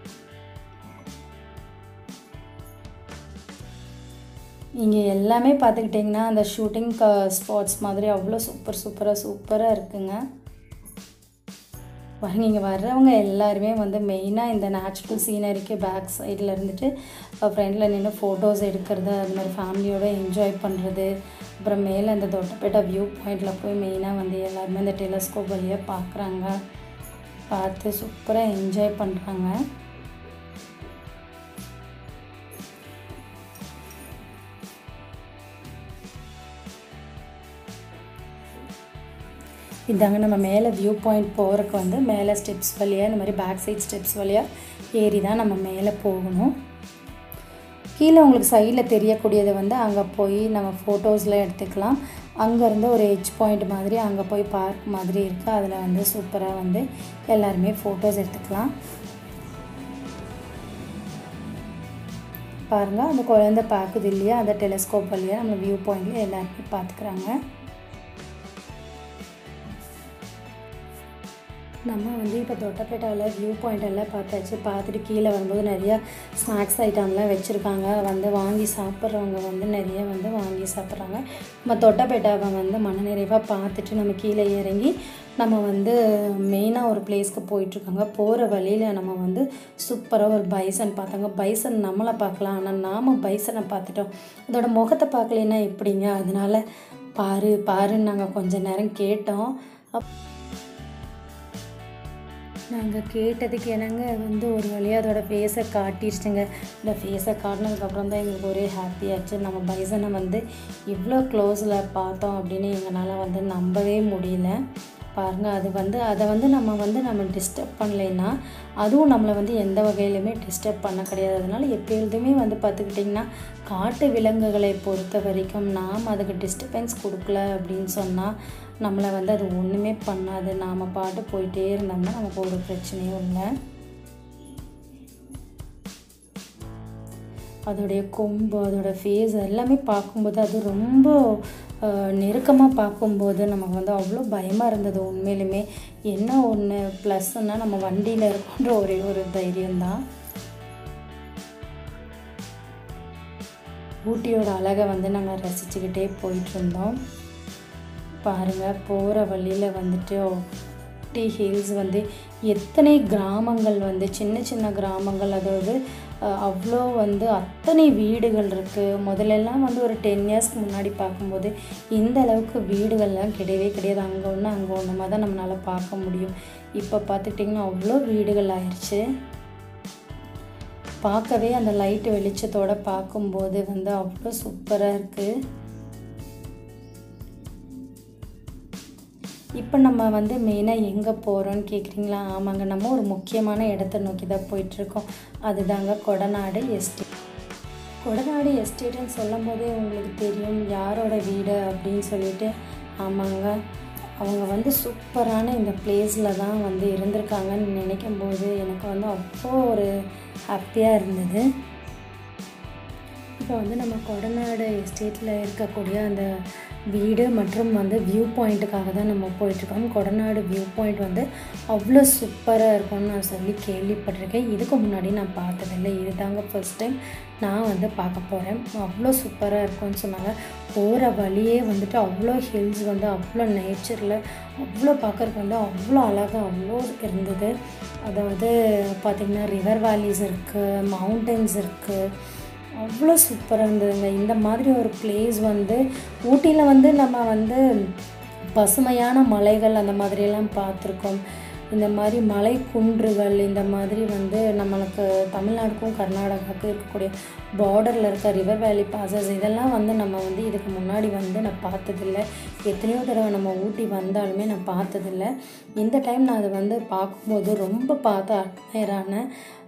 இங்கே எல்லாமே பார்த்துக்கிட்டிங்கன்னா அந்த ஷூட்டிங் ஸ்பாட்ஸ் மாதிரி அவ்வளோ சூப்பர் சூப்பராக சூப்பராக இருக்குங்க பாருங்க இங்கே வர்றவங்க எல்லாருமே வந்து மெயினாக இந்த நேச்சுரல் சீனரிக்கு பேக் சைடில் இருந்துட்டு ஃப்ரெண்டில் நின்று ஃபோட்டோஸ் எடுக்கிறது அது மாதிரி ஃபேமிலியோடு என்ஜாய் பண்ணுறது அப்புறம் மேலே அந்த தொட்டப்பேட்டை வியூ பாயிண்டில் போய் மெயினாக வந்து எல்லாருமே இந்த டெலஸ்கோப் வழியாக பார்க்குறாங்க பார்த்து சூப்பராக என்ஜாய் பண்ணுறாங்க இதாங்க நம்ம மேலே வியூ பாயிண்ட் போகிறதுக்கு வந்து மேலே ஸ்டெப்ஸ் வழியாக இந்த மாதிரி பேக் சைட் ஸ்டெப்ஸ் வழியாக ஏறி தான் நம்ம மேலே போகணும் கீழே உங்களுக்கு சைடில் தெரியக்கூடியது வந்து அங்கே போய் நம்ம ஃபோட்டோஸ்லாம் எடுத்துக்கலாம் அங்கேருந்து ஒரு எட்ஜ் பாயிண்ட் மாதிரி அங்கே போய் பார்க் மாதிரி இருக்குது அதில் வந்து சூப்பராக வந்து எல்லாருமே ஃபோட்டோஸ் எடுத்துக்கலாம் பாருங்கள் அந்த குழந்தை பார்க்குது இல்லையா அந்த டெலஸ்கோப் வழியாக நம்ம வியூ பாயிண்டில் எல்லாருமே பார்த்துக்குறாங்க நம்ம வந்து இப்போ தொட்டப்பேட்டாவில் வியூ பாயிண்ட் எல்லாம் பார்த்தாச்சு பார்த்துட்டு கீழே வரும்போது நிறையா ஸ்நாக்ஸ் ஐட்டம்லாம் வச்சுருக்காங்க வந்து வாங்கி சாப்பிட்றவங்க வந்து நிறைய வந்து வாங்கி சாப்பிட்றாங்க நம்ம தொட்டப்பேட்டாவை வந்து மனநிறைவாக பார்த்துட்டு நம்ம கீழே இறங்கி நம்ம வந்து மெயினாக ஒரு பிளேஸ்க்கு போயிட்டுருக்காங்க போகிற வழியில் நம்ம வந்து சூப்பராக ஒரு பைசன் பார்த்தாங்க பைசன் நம்மளை பார்க்கலாம் ஆனால் நாம் பைசனை பார்த்துட்டோம் அதோட முகத்தை பார்க்கலன்னா எப்படிங்க அதனால பாரு பாருன்னு நாங்கள் கொஞ்ச நேரம் கேட்டோம் அப் நாங்கள் கேட்டதுக்கு என்னங்க வந்து ஒரு வழியாக அதோட ஃபேஸை காட்டிடுச்சுங்க இந்த ஃபேஸை காட்டினதுக்கப்புறம் தான் எங்களுக்கு ஒரே ஹாப்பியாச்சு நம்ம பைசனை வந்து இவ்வளோ க்ளோஸில் பார்த்தோம் அப்படின்னு எங்களால் வந்து நம்பவே முடியல பாருங்கள் அது வந்து அதை வந்து நம்ம வந்து நம்ம டிஸ்டர்ப் பண்ணலைன்னா அதுவும் நம்மளை வந்து எந்த வகையிலுமே டிஸ்டர்ப் பண்ண கிடையாது அதனால் எப்பொழுதுமே வந்து பார்த்துக்கிட்டிங்கன்னா காட்டு விலங்குகளை பொறுத்த வரைக்கும் நாம் அதுக்கு டிஸ்டர்பன்ஸ் கொடுக்கல அப்படின்னு சொன்னால் நம்மளை வந்து அது ஒன்றுமே பண்ணாது நாம் பாட்டு போயிட்டே இருந்தோம்னா நமக்கு ஒரு பிரச்சனையும் இல்லை அதோடைய கொம்பு அதோட ஃபேஸ் எல்லாமே பார்க்கும்போது அது ரொம்ப நெருக்கமாக பார்க்கும்போது நமக்கு வந்து அவ்வளோ பயமாக இருந்தது உண்மையிலுமே என்ன ஒன்று ப்ளஸ்னால் நம்ம வண்டியில் இருக்கோன்ற ஒரே ஒரு தைரியம்தான் ஊட்டியோட அழகை வந்து நாங்கள் ரசிச்சுக்கிட்டே போயிட்டுருந்தோம் பாருங்கள் போகிற வழியில் வந்துட்டு ஊட்டி ஹில்ஸ் வந்து எத்தனை கிராமங்கள் வந்து சின்ன சின்ன கிராமங்கள் அதாவது அவ்வளோ வந்து அத்தனை வீடுகள் இருக்குது முதல்லலாம் வந்து ஒரு டென் இயர்ஸ்க்கு முன்னாடி பார்க்கும்போது இந்த அளவுக்கு வீடுகள்லாம் கிடையவே கிடையாது அங்கே ஒன்று அங்கே ஒன்றுமா தான் நம்மளால் பார்க்க முடியும் இப்போ பார்த்துக்கிட்டிங்கன்னா அவ்வளோ வீடுகள் ஆயிடுச்சு பார்க்கவே அந்த லைட்டு வெளிச்சத்தோடு பார்க்கும்போது வந்து அவ்வளோ சூப்பராக இருக்குது இப்போ நம்ம வந்து மெயினாக எங்கே போகிறோன்னு கேட்குறீங்களா ஆமாங்க நம்ம ஒரு முக்கியமான இடத்த நோக்கி தான் போயிட்டுருக்கோம் அதுதாங்க கொடநாடு எஸ்டேட் கொடநாடு எஸ்டேட்டுன்னு சொல்லும் போதே உங்களுக்கு தெரியும் யாரோட வீடு அப்படின்னு சொல்லிட்டு ஆமாங்க அவங்க வந்து சூப்பரான இந்த பிளேஸில் தான் வந்து இருந்திருக்காங்கன்னு நினைக்கும் போது எனக்கு வந்து அவ்வளோ ஒரு ஹாப்பியாக இருந்தது இப்போ வந்து நம்ம கொடநாடு எஸ்டேட்டில் இருக்கக்கூடிய அந்த வீடு மற்றும் வந்து வியூ பாயிண்ட்டுக்காக தான் நம்ம போயிட்டுருக்கோம் கொடநாடு வியூ பாயிண்ட் வந்து அவ்வளோ சூப்பராக இருக்கும்னு நான் சொல்லி கேள்விப்பட்டிருக்கேன் இதுக்கு முன்னாடி நான் பார்த்ததில்லை இது தாங்க ஃபஸ்ட் டைம் நான் வந்து பார்க்க போகிறேன் அவ்வளோ சூப்பராக இருக்கும்னு சொன்னாங்க போகிற வழியே வந்துட்டு அவ்வளோ ஹில்ஸ் வந்து அவ்வளோ நேச்சரில் அவ்வளோ பார்க்குறதுக்கு வந்து அவ்வளோ அழகாக அவ்வளோ இருந்தது அதாவது பார்த்திங்கன்னா ரிவர் வேலிஸ் இருக்குது மவுண்டன்ஸ் இருக்குது அவ்வளோ சூப்பராக இருந்ததுங்க இந்த மாதிரி ஒரு பிளேஸ் வந்து ஊட்டியில் வந்து நம்ம வந்து பசுமையான மலைகள் அந்த மாதிரியெல்லாம் பார்த்துருக்கோம் இந்த மாதிரி மலை குன்றுகள் இந்த மாதிரி வந்து நம்மளுக்கு தமிழ்நாடுக்கும் கர்நாடகாவுக்கும் இருக்கக்கூடிய பார்டரில் இருக்க ரிவர் வேலி பாசஸ் இதெல்லாம் வந்து நம்ம வந்து இதுக்கு முன்னாடி வந்து நான் பார்த்ததில்ல எத்தனையோ தடவை நம்ம ஊட்டி வந்தாலுமே நான் பார்த்ததில்ல இந்த டைம் நான் அதை வந்து பார்க்கும்போது ரொம்ப பார்த்து அட்மையரான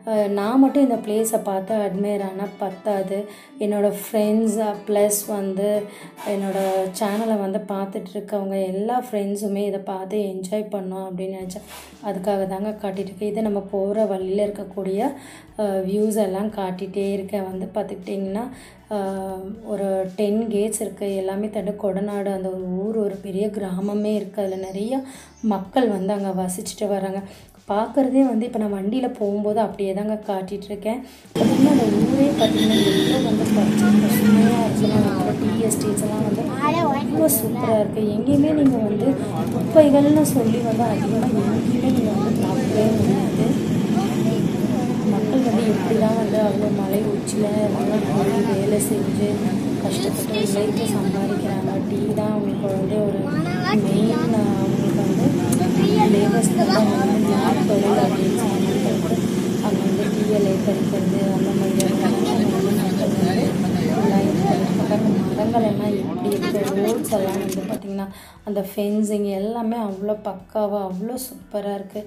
அஹ், நான் மட்டும் இந்த பிளேஸை பார்த்து அட்மையர் ஆனால் பத்தாது என்னோடய ஃப்ரெண்ட்ஸ் ப்ளஸ் வந்து என்னோடய சேனலை வந்து பார்த்துட்டு இருக்கவங்க எல்லா ஃப்ரெண்ட்ஸுமே இதை பார்த்து என்ஜாய் பண்ணோம் அப்படின்னு நினச்சேன் அதுக்காக தாங்க காட்டிகிட்டு இருக்கேன் இது நம்ம போகிற வழியில் இருக்கக்கூடிய வியூஸ் எல்லாம் காட்டிகிட்டே இருக்கேன் வந்து பார்த்துக்கிட்டிங்கன்னா ஆஹ், ஒரு டென் கேட்ஸ் இருக்குது எல்லாமே தண்டு கொடநாடு அந்த ஒரு ஊர் ஒரு பெரிய கிராமமே இருக்குது அதில் நிறைய மக்கள் வந்து அங்கே வசிச்சுட்டு வராங்க பார்க்குறதே வந்து இப்போ நான் வண்டியில் போகும்போது அப்படியே தாங்க காட்டிகிட்டு இருக்கேன் பார்த்திங்கன்னா அந்த ஊரே பார்த்திங்கன்னா எவ்வளோ வந்து பச்சை பசுமையாக இருக்குன்னா வந்து டீ எஸ்டேட்ஸ் எல்லாம் வந்து ரொம்ப சூப்பராக இருக்குது எங்கேயுமே நீங்கள் வந்து குப்பைகள்னு சொல்லி வந்து அதிகமாக எங்கேயுமே நீங்கள் வந்து பார்க்கவே முடியாது மக்கள் வந்து எப்படி தான் வந்து அவ்வளோ மலை உச்சியில் வந்து போய் வேலை செஞ்சு கஷ்டப்பட்டு உழைத்து சம்பாதிக்கிறாங்க டீ தான் அவங்களுக்கு வந்து ஒரு மெயின் அவங்களுக்கு வந்து லேபர்ஸ்க்கு வந்து அவங்க வந்து ஞான தொழில் அப்படின்னு சொல்லிட்டு அவங்க வந்து டீயை பறிக்கிறது அந்த மாதிரியான அவங்க வந்து மக்கள் வந்து ஃபுல்லாக இது பண்ணிட்டு மரங்கள் எல்லாம் எப்படி இருக்குது ரோட்ஸ் எல்லாம் வந்து பார்த்திங்கன்னா அந்த ஃபென்சிங் எல்லாமே அவ்வளோ பக்காவாக அவ்வளோ சூப்பராக இருக்குது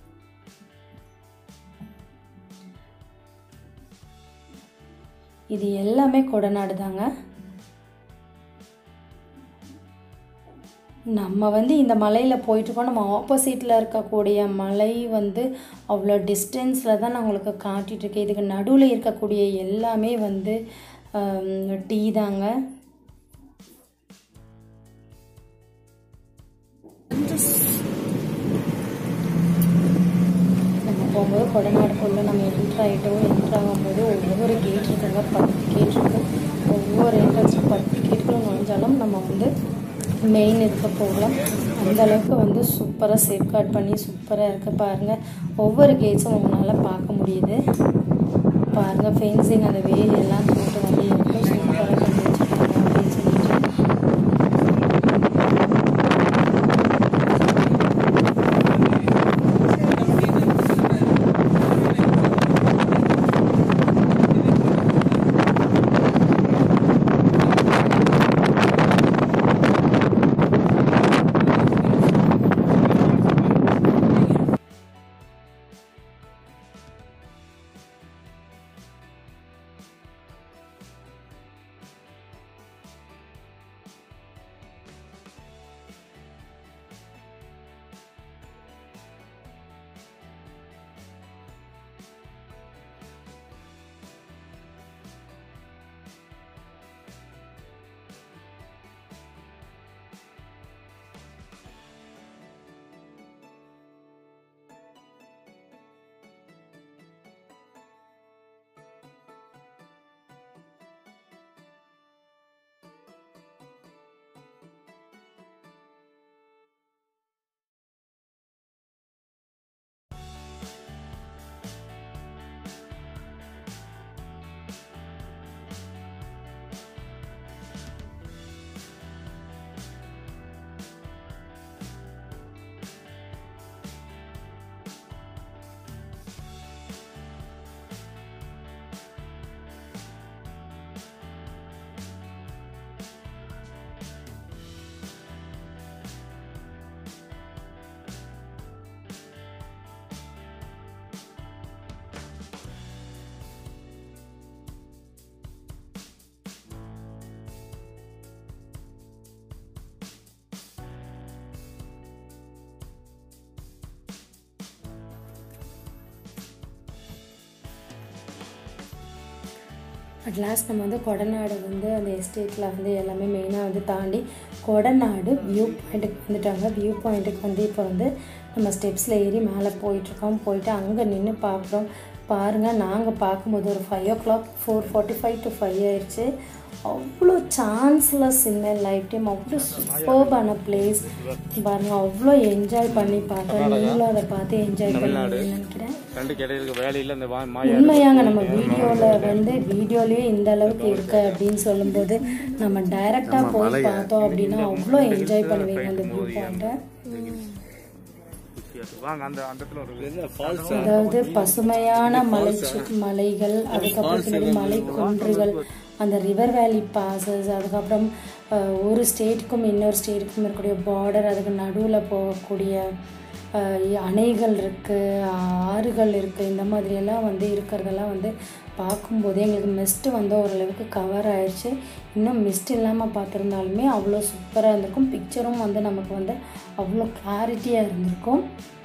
இது எல்லாமே கொடநாடு தாங்க நம்ம வந்து இந்த மலையில் போயிட்டுருக்கோம் நம்ம ஆப்போசிட்டில் இருக்கக்கூடிய மலை வந்து அவ்வளோ டிஸ்டன்ஸில் தான் நான் உங்களுக்கு காட்டிகிட்ருக்கேன் இதுக்கு நடுவில் இருக்கக்கூடிய எல்லாமே வந்து டீ தாங்க நம்ம போகும்போது கொடநாடுக்குள்ளே நம்ம என்ட்ரு ஆகிட்டோம் என்ட்ரு ஆகும்போது ஒவ்வொரு கேட் இருக்குங்க பத்து கேட் இருக்கு ஒவ்வொரு என்ட்ரன்ஸ் பத்து கேட்டுக்குள்ள நுழைஞ்சாலும் நம்ம வந்து மெயின் இதுக்கு போகலாம் அந்த அளவுக்கு வந்து சூப்பராக சேஃப்கார்ட் பண்ணி சூப்பராக இருக்குது பாருங்கள் ஒவ்வொரு கேட்ஸும் உங்களால் பார்க்க முடியுது பாருங்கள் ஃபென்சிங் அந்த வேலி எல்லாம் போட்டு வந்து எவ்வளோ சூப்பராக பண்ணி வச்சுருக்காங்க அப்படின்னு சொல்லிட்டு அட் லாஸ்ட் நம்ம வந்து கொடநாடு வந்து அந்த எஸ்டேட்டில் வந்து எல்லாமே மெயினாக வந்து தாண்டி கொடநாடு வியூ பாயிண்ட்டுக்கு வந்துட்டாங்க வியூ பாயிண்ட்டுக்கு வந்து இப்போ வந்து நம்ம ஸ்டெப்ஸில் ஏறி மேலே போயிட்டுருக்கோம் போயிட்டு அங்கே நின்று பார்க்குறோம் பாருங்கள் நாங்கள் பார்க்கும்போது ஒரு five o'clock four forty five to five ஆயிடுச்சு அவ்வளோ சான்ஸ்லெஸ் இந்த லைஃப் டைம் அவ்வளோ சூப்பர்பான பிளேஸ் பாருங்கள் அவ்வளோ என்ஜாய் பண்ணி பார்த்தோம் நீங்களும் அதை பார்த்து என்ஜாய் பண்ணுவீங்கன்னு நினைக்கிறேன் ரெண்டு கிடையாது வேலையில் இந்த வா- மாயா உண்மையாங்க நம்ம வீடியோவில் வந்து வீடியோலேயே இந்த அளவுக்கு இருக்கு அப்படின்னு சொல்லும்போது நம்ம டைரெக்டாக போய் பார்த்தோம் அப்படின்னா அவ்வளோ என்ஜாய் பண்ணுவீங்க அந்த வியூ பாயிண்ட்டை வாங்க அந்த அந்த இடத்துல ஒரு அதாவது பசுமையான மலை சு- மலைகள் அதுக்கப்புறம் பின்னாடி மலை குன்றுகள் அந்த ரிவர் வேலி பாசஸ் அதுக்கப்புறம் அஹ், ஒரு ஸ்டேட்டுக்கும் இன்னொரு ஸ்டேட்டுக்கும் இருக்கக்கூடிய பார்டர் அதுக்கு நடுவில் போகக்கூடிய அஹ், அணைகள் இருக்குது ஆறுகள் இருக்குது இந்த மாதிரியெல்லாம் வந்து இருக்கிறதெல்லாம் வந்து பார்க்கும்போதே எங்களுக்கு மிஸ்ட்டு வந்து ஓரளவுக்கு கவர் ஆயிடுச்சு இன்னும் மிஸ்ட் இல்லாமல் பார்த்துருந்தாலுமே அவ்வளோ சூப்பராக இருந்திருக்கும் பிக்சரும் வந்து நமக்கு வந்து அவ்வளோ கிளாரிட்டியாக இருந்திருக்கும்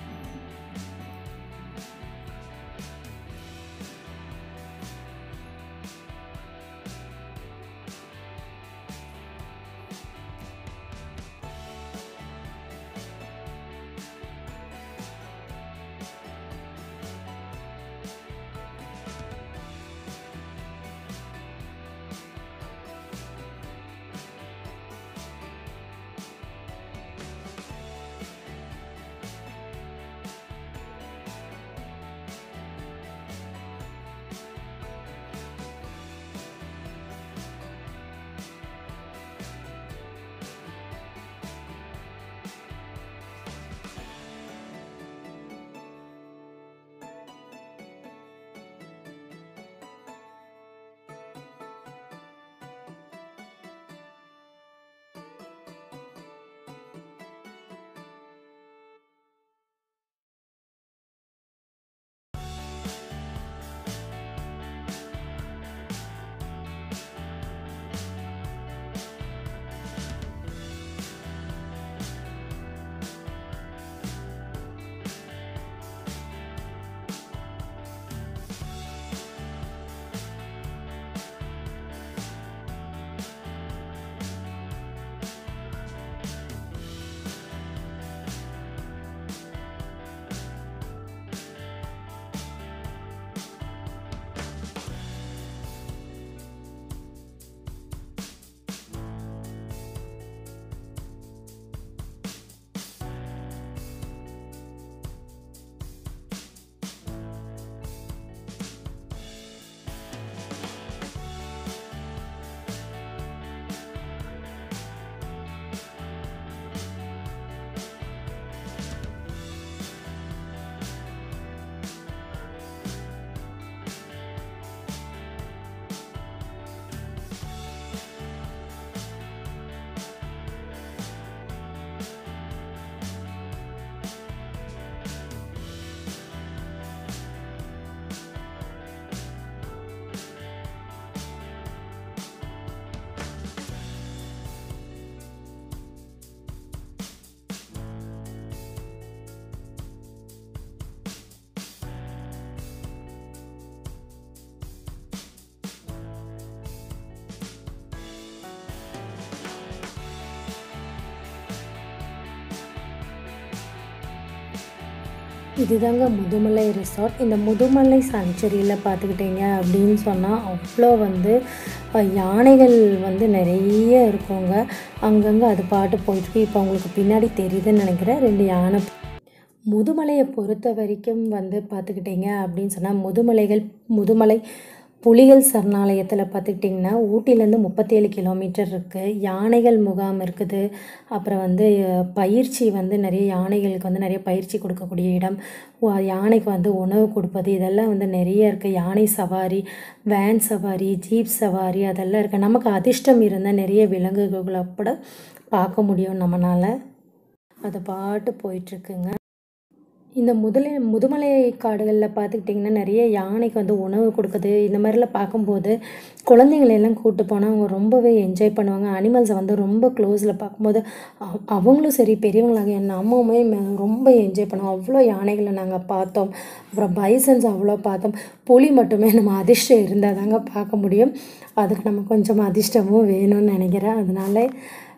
இதுதாங்க முதுமலை ரிசார்ட் இந்த முதுமலை சாங்சுரியில் பார்த்துக்கிட்டிங்க அப்படின்னு சொன்னால் அவ்வளோ வந்து அஹ், யானைகள் வந்து நிறைய இருக்குங்க அங்கங்கே அது பாட்டு போயிட்டுருக்கு இப்போ உங்களுக்கு பின்னாடி தெரியுதுன்னு நினைக்கிறேன் ரெண்டு யானை முதுமலையை பொறுத்த வரைக்கும் வந்து பார்த்துக்கிட்டிங்க அப்படின்னு சொன்னால் முதுமலைகள் முதுமலை புலிகள் சரணாலயத்தில் பார்த்துக்கிட்டிங்கன்னா ஊட்டிலேருந்து முப்பத்தேழு கிலோமீட்டர் இருக்குது யானைகள் முகாம் இருக்குது அப்புறம் வந்து அஹ், பயிற்சி வந்து நிறைய யானைகளுக்கு வந்து நிறைய பயிற்சி கொடுக்கக்கூடிய இடம் வ- யானைக்கு வந்து உணவு கொடுப்பது இதெல்லாம் வந்து நிறைய இருக்குது யானை சவாரி வேன் சவாரி ஜீப் சவாரி அதெல்லாம் இருக்குது நமக்கு அதிர்ஷ்டம் இருந்தால் நிறைய விலங்குகளை கூட பார்க்க முடியும் நம்மளால் அது பாட்டு போயிட்டுருக்குங்க இந்த முதலை முதுமலை காடுகளில் பார்த்துக்கிட்டிங்கன்னா நிறைய யானைக்கு வந்து உணவு கொடுக்குது இந்த மாதிரிலாம் பார்க்கும்போது குழந்தைங்களை எல்லாம் கூட்டு போனால் அவங்க ரொம்பவே என்ஜாய் பண்ணுவாங்க அனிமல்ஸை வந்து ரொம்ப க்ளோஸில் பார்க்கும்போது அவ- அவங்களும் சரி பெரியவங்களாக நம்மவுமே ம- ரொம்ப என்ஜாய் பண்ணுவோம் அவ்வளோ யானைகளை நாங்கள் பார்த்தோம் அப்புறம் பைசன்ஸ் அவ்வளோ பார்த்தோம் புலி மட்டுமே நம்ம அதிர்ஷ்டம் இருந்தால் தாங்க பார்க்க முடியும் அதுக்கு நம்ம கொஞ்சம் அதிர்ஷ்டமும் வேணும்னு நினைக்கிறேன் அதனால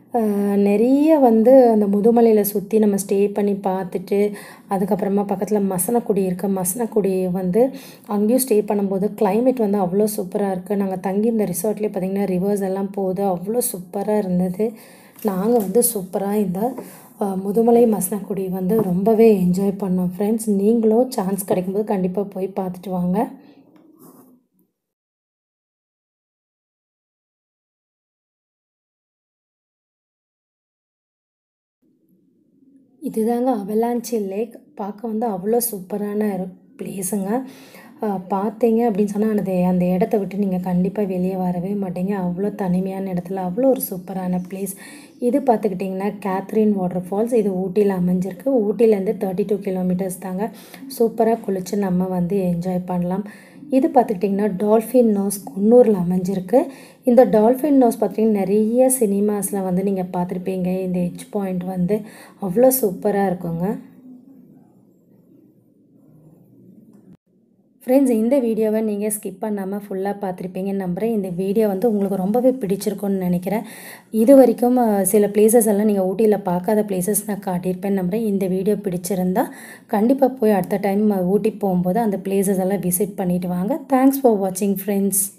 ஆஹ் நிறைய வந்து அந்த முதுமலையில் சுற்றி நம்ம ஸ்டே பண்ணி பார்த்துட்டு அதுக்கப்புறமா பக்கத்தில் மசனக்குடி இருக்குது மசனக்குடி வந்து அங்கேயும் ஸ்டே பண்ணும்போது climate வந்து அவ்வளோ சூப்பராக இருக்குது நாங்கள் தங்கியிருந்த ரிசார்ட்லேயே பார்த்திங்கன்னா ரிவர்ஸ் எல்லாம் போகுது அவ்வளோ சூப்பராக இருந்தது நாங்கள் வந்து சூப்பராக இந்த ஆஹ் முதுமலை மசனக்குடி வந்து ரொம்பவே என்ஜாய் பண்ணோம் ஃப்ரெண்ட்ஸ் நீங்களும் சான்ஸ் கிடைக்கும்போது கண்டிப்பாக போய் பார்த்துட்டு வாங்க இதுதாங்க அவலாஞ்சி லேக் பார்க்க வந்து அவ்வளோ சூப்பரான பிளேஸுங்க அஹ், பார்த்தீங்க அப்படின்னு சொன்னால் அந்த அந்த இடத்த விட்டு நீங்கள் கண்டிப்பாக வெளியே வரவே மாட்டீங்க அவ்வளோ தனிமையான இடத்துல அவ்வளோ ஒரு சூப்பரான பிளேஸ் இது பார்த்துக்கிட்டிங்கன்னா கேத்ரின் வாட்டர் ஃபால்ஸ் இது ஊட்டியில் அமைஞ்சிருக்கு ஊட்டிலேருந்து தேர்ட்டி டூ கிலோமீட்டர்ஸ் தாங்க சூப்பராக குளித்து நம்ம வந்து என்ஜாய் பண்ணலாம் இது பார்த்துக்கிட்டிங்கன்னா டால்ஃபின் நோஸ் குன்னூரில் அமைஞ்சிருக்கு இந்த டால்ஃபின் நோஸ் பார்த்திங்கன்னா நிறைய சினிமாஸில் வந்து நீங்கள் பார்த்துருப்பீங்க இந்த எட்ஜ் பாயிண்ட் வந்து அவ்வளோ சூப்பராக இருக்குங்க ஃப்ரெண்ட்ஸ் இந்த வீடியோவை நீங்கள் ஸ்கிப் பண்ணாமல் ஃபுல்லாக பார்த்துருப்பீங்கன்னு நம்புகிறேன் இந்த வீடியோ வந்து உங்களுக்கு ரொம்பவே பிடிச்சிருக்கும்னு நினைக்கிறேன் இது வரைக்கும் அஹ், சில பிளேசஸ் எல்லாம் நீங்கள் ஊட்டியில் பார்க்காத பிளேசஸ் நான் காட்டியிருப்பேன்னு நம்புகிறேன் இந்த வீடியோ பிடிச்சிருந்தா கண்டிப்பாக போய் அடுத்த டைம் ஊட்டி போகும்போது அந்த பிளேசஸ் எல்லாம் விசிட் பண்ணிட்டு வாங்க தேங்க்ஸ் ஃபார் வாட்சிங் ஃப்ரெண்ட்ஸ்